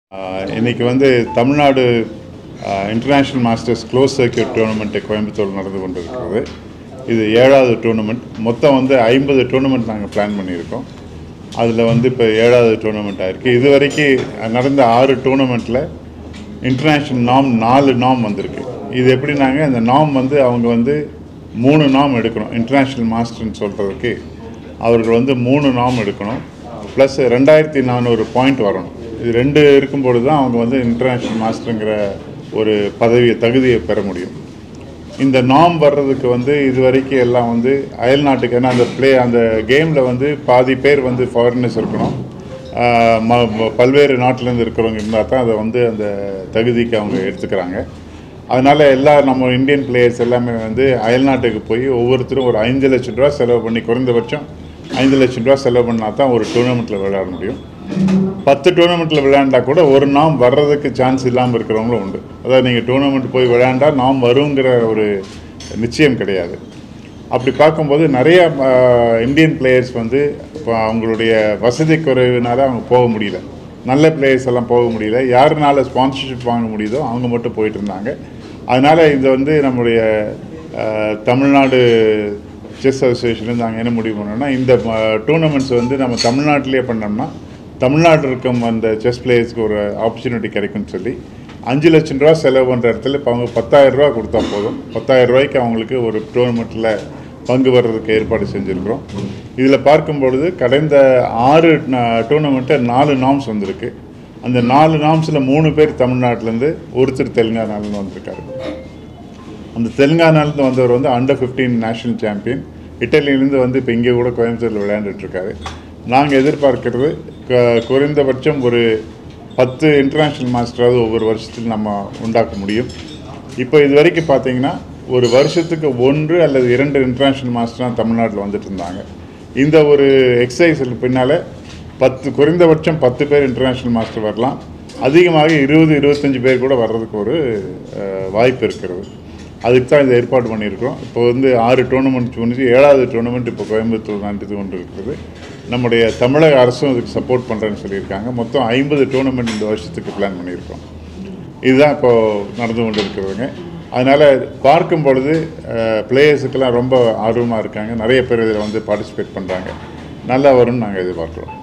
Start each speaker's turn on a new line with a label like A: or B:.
A: ஆஹ் இன்னைக்கு வந்து Tamil Nadu international masters close circuit tournament Coimbatore நடந்து கொண்டிருக்கிறது இது ஏழாவது டோர்னமெண்ட் மொத்தம் வந்து ஐம்பது டோர்னமெண்ட் நாங்கள் பிளான் பண்ணியிருக்கோம் அதில் வந்து இப்போ ஏழாவது டோர்னமெண்ட் ஆயிருக்கு இது வரைக்கும் நடந்த ஆறு டோர்னமெண்ட்டில் இன்டர்நேஷ்னல் நாம் நாலு நாம் வந்திருக்கு இது எப்படின்னாங்க இந்த நாம் வந்து அவங்க வந்து மூணு நாம் எடுக்கணும் இன்டர்நேஷ்னல் மாஸ்டர்னு சொல்கிறதுக்கு அவர்கள் வந்து மூணு நாம் எடுக்கணும் ப்ளஸ் ரெண்டாயிரத்தி நானூறு பாயிண்ட் வரணும் இது ரெண்டு இருக்கும்பொழுது தான் அவங்க வந்து இன்டர்நேஷ்னல் மாஸ்டருங்கிற ஒரு பதவியை தகுதியை பெற முடியும் இந்த நாம் வர்றதுக்கு வந்து இது வரைக்கும் எல்லாம் வந்து அயல் நாட்டுக்கு ஏன்னா அந்த ப்ளே அந்த கேமில் வந்து பாதி பேர் வந்து ஃபாரினர்ஸ் இருக்கணும் ஆஹ் ம- ம- பல்வேறு நாட்டிலேருந்து இருக்கிறவங்க இருந்தால் தான் அதை வந்து அந்த தகுதிக்கு அவங்க எடுத்துக்கிறாங்க அதனால் எல்லா நம்ம இந்தியன் பிளேயர்ஸ் எல்லாமே வந்து அயல் நாட்டுக்கு போய் ஒவ்வொருத்தரும் ஒரு ஐந்து லட்சம் ரூபா செலவு பண்ணி குறைந்தபட்சம் ஐந்து லட்சம் ரூபா செலவு பண்ணால் தான் ஒரு டூர்னமெண்ட்டில் விளையாட முடியும் பத்து டூர்னமெண்ட்டில் விளையாண்டா கூட ஒரு நாம் வர்றதுக்கு சான்ஸ் இல்லாமல் இருக்கிறவங்களும் உண்டு அதாவது நீங்கள் டூர்னமெண்ட் போய் விளையாண்டா நாம் வருங்கிற ஒரு நிச்சயம் கிடையாது அப்படி பார்க்கும்போது நிறைய ஆஹ், இந்தியன் பிளேயர்ஸ் வந்து இப்போ அவங்களுடைய வசதி குறைவினால அவங்க போக முடியல நல்ல பிளேயர்ஸ் எல்லாம் போக முடியல யாருனால ஸ்பான்சர்ஷிப் வாங்க முடியுதோ அவங்க மட்டும் போயிட்டு இருந்தாங்க அதனால் இது வந்து நம்முடைய ஆஹ், தமிழ்நாடு செஸ் அசோசியேஷன்லேருந்து நாங்கள் என்ன முடிவு பண்ணோம்னா இந்த டூர்னமெண்ட்ஸ் வந்து நம்ம தமிழ்நாட்டிலே பண்ணோம்னா தமிழ்நாட்டில் இருக்கும் அந்த செஸ் பிளேயர்ஸ்க்கு ஒரு ஆப்பர்ச்சுனிட்டி கிடைக்கும்னு சொல்லி அஞ்சு லட்சம் ரூபா செலவு பண்ணுற இடத்துல இப்போ அவங்க பத்தாயிரம் ரூபா கொடுத்தா போதும் பத்தாயிரம் ரூபாய்க்கு அவங்களுக்கு ஒரு டோர்னமெண்ட்டில் பங்கு வர்றதுக்கு ஏற்பாடு செஞ்சுருக்கிறோம் இதில் பார்க்கும் பொழுது கடந்த ஆறு டூர்னமெண்ட்டை நாலு நாம்ஸ் வந்திருக்கு அந்த நாலு நாம்ஸில் மூணு பேர் தமிழ்நாட்டிலேருந்து ஒருத்தர் தெலுங்கானாலேருந்து வந்திருக்காரு அந்த தெலுங்கானாலேருந்து வந்தவர் வந்து அண்டர் 15 நேஷனல் சாம்பியன் இட்டலியிலேருந்து வந்து இப்போ இங்கே கூட கோயம்புத்தூரில் விளையாண்டுட்டு இருக்காரு நாங்கள் எதிர்பார்க்கிறது க- குறைந்தபட்சம் ஒரு பத்து இன்டர்நேஷ்னல் மாஸ்டராவது ஒவ்வொரு வருஷத்தில் நம்ம உண்டாக்க முடியும் இப்போ இது வரைக்கும் பார்த்தீங்கன்னா ஒரு வருஷத்துக்கு ஒன்று அல்லது இரண்டு இன்டர்நேஷ்னல் மாஸ்டராக தமிழ்நாட்டில் வந்துட்டு இருந்தாங்க இந்த ஒரு எக்ஸசைஸில் பின்னால் பத்து குறைந்தபட்சம் பத்து பேர் இன்டர்நேஷ்னல் மாஸ்டர் வரலாம் அதிகமாக இருபது இருபத்தஞ்சு பேர் கூட வர்றதுக்கு ஒரு அஹ், வாய்ப்பு இருக்கிறது அதுக்கு தான் இதை ஏற்பாடு பண்ணியிருக்கிறோம் இப்போ வந்து ஆறு டோர்னமெண்ட் முடிஞ்சு ஏழாவது டோர்னமெண்ட் இப்போ கோயம்புத்தூர் நடந்து கொண்டு இருக்கிறது நம்முடைய தமிழக அரசும் அதுக்கு சப்போர்ட் பண்ணுறேன்னு சொல்லியிருக்காங்க மொத்தம் ஐம்பது டோர்னமெண்ட் இந்த வருஷத்துக்கு பிளான் பண்ணியிருக்கோம் இதுதான் இப்போ நடந்து கொண்டு இருக்கிறதுங்க அதனால் பார்க்கும் பொழுது பிளேயர்ஸுக்கெல்லாம் ரொம்ப ஆர்வமாக இருக்காங்க நிறைய பேர் இதில் வந்து பார்ட்டிசிபேட் பண்ணுறாங்க நல்லா வரும்னு நாங்கள் எதிர்பார்க்குறோம்